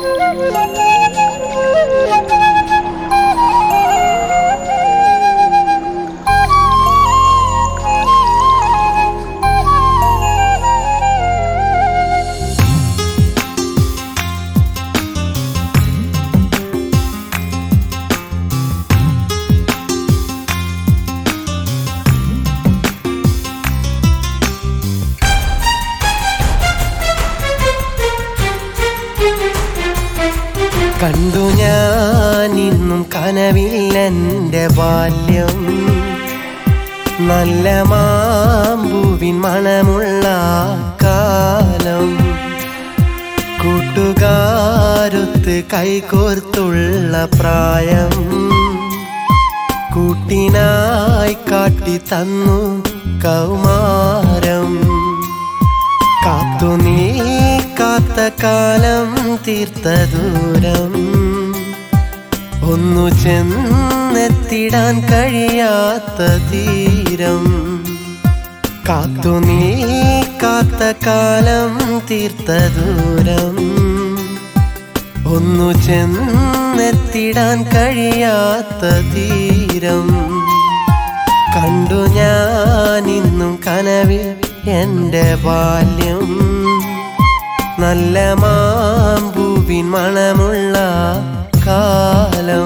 കണ്ടു ഞാൻ ഇന്നും കനവില്ലെന്റെ ബാല്യം നല്ല മാമ്പൂവിൻ മണമുള്ള കാലം കൂട്ടുകാരൊത്ത് കൈകോർത്തുള്ള പ്രായം കൂട്ടിനായി കാട്ടി തന്നു കൗമാരം കാത്തു നീ കാത്ത കാലം തീർത്ത ദൂരം ഒന്നു ചെന്നെത്തിടാൻ കഴിയാത്ത തീരം കാത്തു നീ കാത്ത കാലം തീർത്ത ദൂരം ഒന്നു ചെന്നെത്തിടാൻ കഴിയാത്ത തീരം കണ്ടു ഞാൻ ഇന്നും കനവിൽ എന്റെ ബാല്യം നല്ല മാമ്പൂവിൻ മണമുള്ള കാലം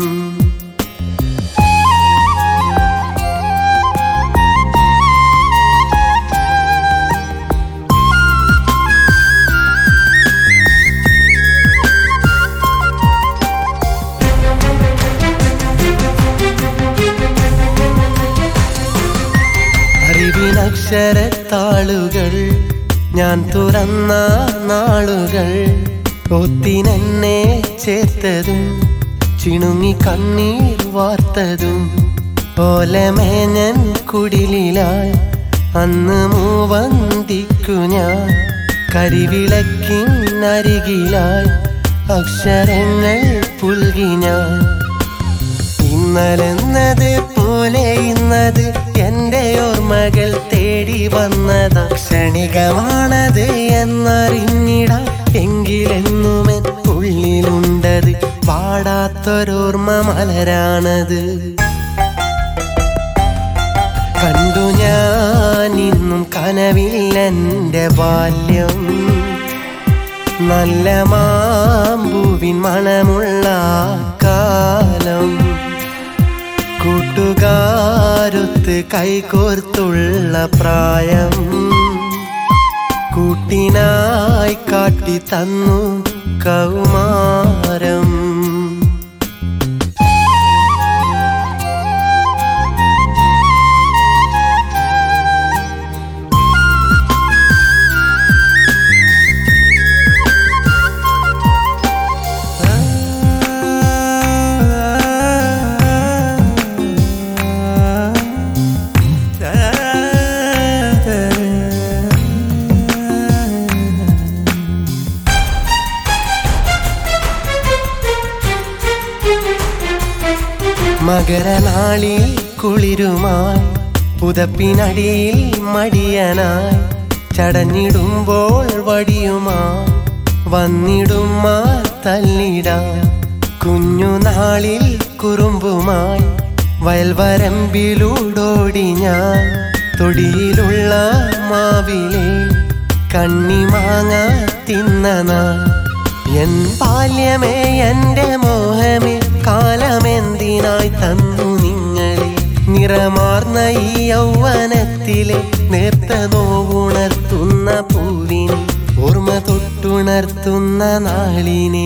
അറിവിനക്ഷരത്താളുകൾ ഞാൻ തുറന്ന നാളുകൾ ഒത്തിനെന്നെ ചേർത്തതും ചിണുങ്ങി കണ്ണീർ വാർത്തതും ഓലമേഞ്ഞൻ കുടിലായി അന്ന് മൂവന്തിക്കു ഞാൻ കരിവിളക്കിനരികിലായി അക്ഷരങ്ങൾ പുൽകി ഞാൻ ഇന്നലെന്നത് പോലെ ഇന്നത് എന്റെ ഓർമ്മകൾ തേടി വന്നത് ക്ഷണികമാണത് എന്നറിഞ്ഞിട എങ്കിലെന്നുമെൻ ഉള്ളിലുണ്ടത് പാടാത്തൊരോർമ്മ മലരാണത് കണ്ടു ഞാൻ ഇന്നും കനവില്ലെന്റെ ബാല്യം നല്ല മാമ്പൂവിൻ മണമുള്ള കാലം കൂട്ടുകാരൊത്ത് കൈകോർത്തുള്ള പ്രായം കൂട്ടിനായി കാട്ടി തന്നു കൗമാരം മകരനാളിൽ കുളിരുമായി പുതപ്പിനടിയിൽ മടിയനായി ചടഞ്ഞിടുമ്പോൾ വടിയുമായി വന്നിടുമ്മ തല്ലിടാൻ കുഞ്ഞുനാളിൽ കുറുമ്പുമായി വയൽവരമ്പിലൂടോടി ഞാൻ തൊടിയിലുള്ള മാവിലെ കണ്ണിമാങ്ങ തിന്ന നാൾ എൻ ബാല്യമേ എന്റെ മോഹമേ കാലമെന്തിനായി തന്നു നിങ്ങളെ നിറമാർന്ന ഈ യൗവനത്തിലെ നേർത്ത നോവുണർത്തുന്ന പൂവിനെ ഓർമ്മ തൊട്ടുണർത്തുന്ന നാളിനെ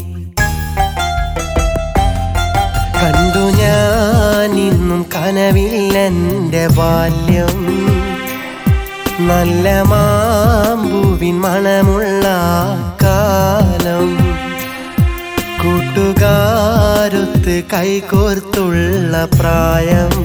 കണ്ടു ഞാൻ ഇന്നും കനവില്ലെന്റെ ബാല്യം നല്ല മാമ്പൂവിൻ മണമുള്ള കാലം കൂട്ടുകാരൊത്ത് കൈകോർത്തുള്ള പ്രായം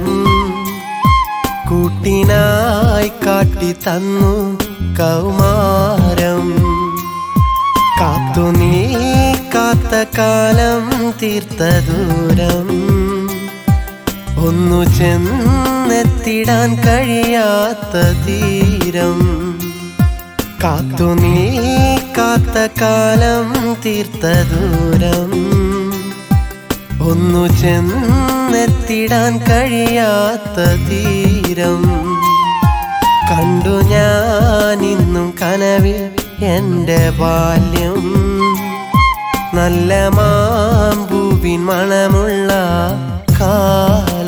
കൂട്ടിനായി കാട്ടി തന്നു കൗമാരം കാത്തു നീ കാത്ത കാലം തീർത്ത ദൂരം ഒന്നു ചെന്നെത്തിടാൻ കഴിയാത്ത തീരം കാത്തു നീ കാത്ത കാലം തീർത്ത ദൂരം ഒന്നു ചെന്നെത്തിടാൻ കഴിയാത്ത തീരം കണ്ടു ഞാൻ ഇന്നും കനവിൽ എൻ്റെ ബാല്യം നല്ല മാമ്പൂവിൻ മണമുള്ള കാ